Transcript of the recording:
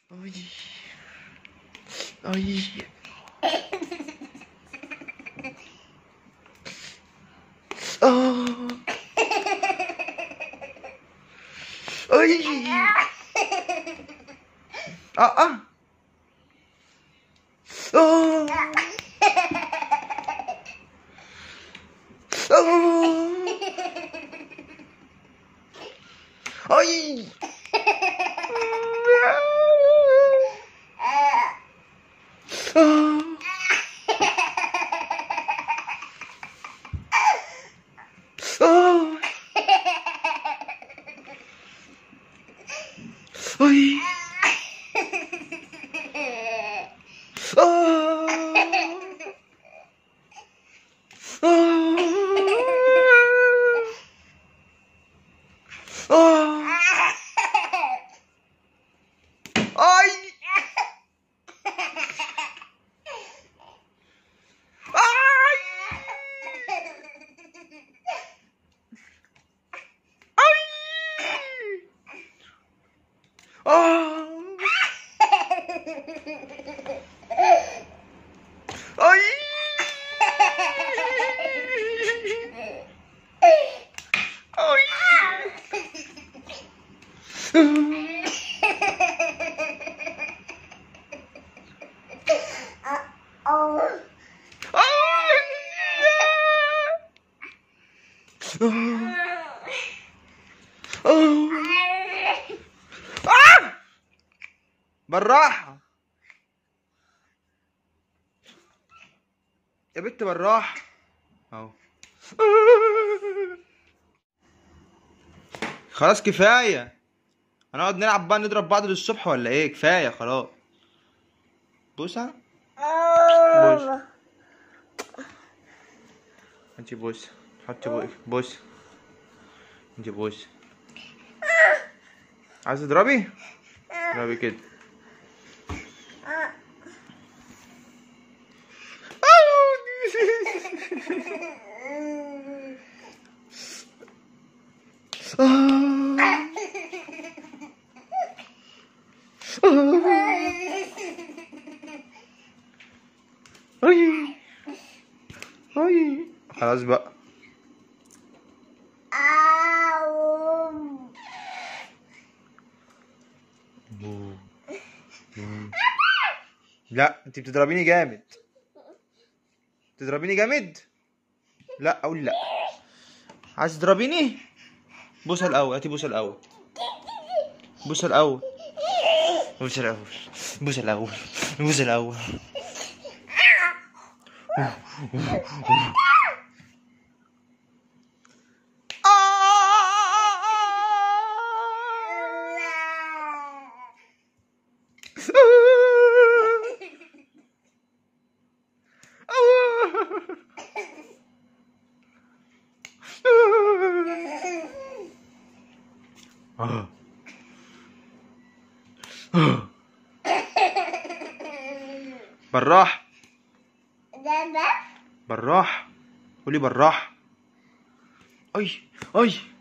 Ay. Ay. Ah. Ay. Ah ah. Ah. Ah. Ay. Ah. Ah. Ay. Ah. Ah. Ay. Ay. Ay. Ah. Ay. Ay. بالراحة يا بنت بالراحة اهو خلاص كفاية هنقعد نلعب بقى نضرب بعض للصبح ولا ايه كفاية خلاص بوسة بوس انت بوس حطي بوقك بوس انت بوس عايز تضربي اضربي كده اي اي خلاص بقى لا انت بتضربيني جامد تضربيني جامد لا اقول لا عايز تضربيني بوسه الاول هاتي بوسه الاول بوسه الاول بوسه الاول بوسه الاول بوسه الاول بالراح بالراح قولي بالراح اي اي